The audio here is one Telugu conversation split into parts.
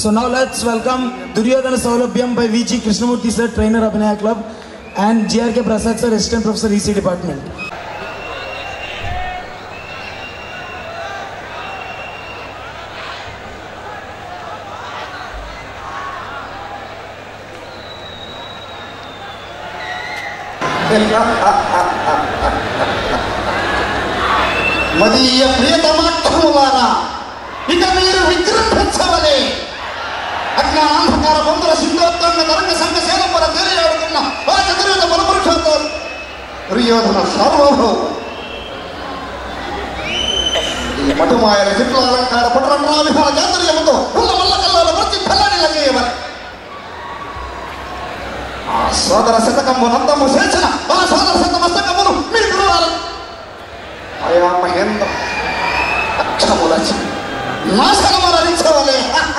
So now let's welcome Duryodhana Saulabhyam by VG Krishnamurthy sir, trainer Abhinaya Club, and GRK Prasad sir, assistant professor EC department. మదీయ ప్రియతమాక్షములారా ఇక మీరు విజృంభించవలే అజ్ఞానాంధకార బంధుల సింధోత్తంగ తరంగ సంఘ శేలంపర తేలియాడుతున్న ఆ చతుర్వేద బలపురుషోత్తం దుర్యోధన సార్వభౌమ ఈ మటుమాయల చిట్ల అలంకార పటరంగా విహార చాతుర్యముతో ఉన్న మల్ల కల్లాల వర్తి ఫలాన్ని లగేయవలే ఆ సోదర శతకము నందము చేసిన ఆ సోదర శత మస్తకమును మీ గురువారు అయా మహేంద్ర అక్షములచి నాశనమరించవలే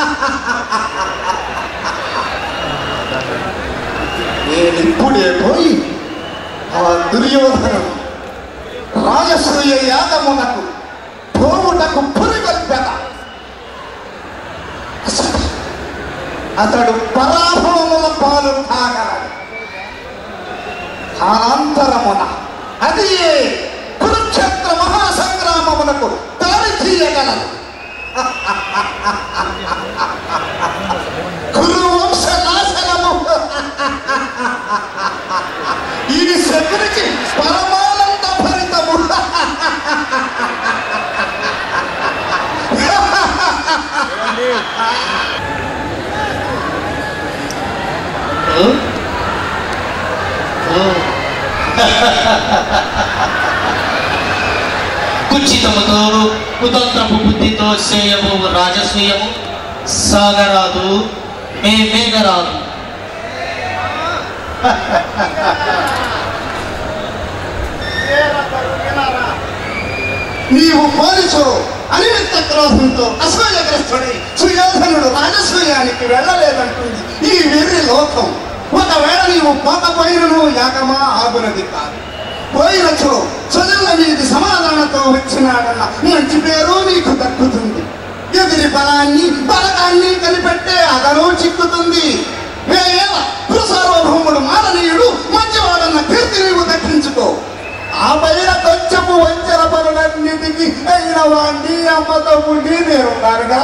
నేనిప్పుడే పోయి ఆ దుర్యోధను రాజసూయ యాగమునకు పోవుటకు పురిగొల్పెద అసలు అతడు పరాభవముల పాలు కాగలడు అనంతరమున అది కురుక్షేత్ర మహాసంగ్రామమునకు దారి తీయగలదు కురువంశ నాశనము ఇది శకునికి పరమానంద భరితము కుచితముతో కుతంత్రపు బుద్ధితో చేయము రాజసూయము సాగరాదు మే మేఘరాదు నీవు పోలీసు అనిమిత్త క్రోధంతో అసూయగ్రస్తుడి సుయోధనుడు రాజసూయానికి వెళ్ళలేదంటుంది ఈ వెర్రి లోకం ఒకవేళ నీవు పోకపోయినను యాగమా ఆగునది కాదు పోయినచో చదువుల మీది సమాధానంతో వచ్చినాడన్న మంచి పేరు నీకు దక్కుతుంది ఎదిరి బలాన్ని బలగాన్ని కనిపెట్టే అదను చిక్కుతుంది వేయేల పురుషార్వభౌముడు మాననీయుడు మంచివాడన్న కీర్తి నీవు దక్కించుకో ఆ పైన కొంచెము వంచన పనులన్నిటికీ అయిన వాణ్ణి అమ్మతో ఉండి నేనున్నానుగా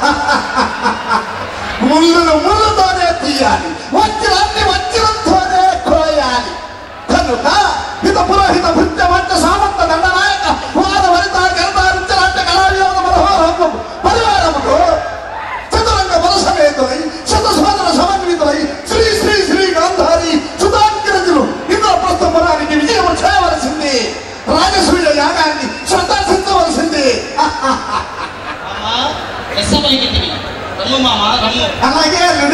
ముళ్ళును ముళ్ళుతోనే తీయాలి వజ్రాన్ని వజ్రంతోనే కోయాలి కనుక హిత పురోహిత భృత్య వంట సామంత దండనాయక వాద వనిత గర్భ రుచలాంటి కళావియోగ మనోహరము పరివారముతో చతురంగ బలసమేతులై శత సోదర సమన్వితులై శ్రీ శ్రీ శ్రీ గాంధారి సుధాగ్రజులు ఇంద్రప్రస్థపురానికి విజయం చేయవలసింది రాజసూయ యాగాన్ని శ్రద్ధాసించవలసింది మామ ఎస్సపలికి రమ్ము మామ రమ్ము అలాగే అల్లుడు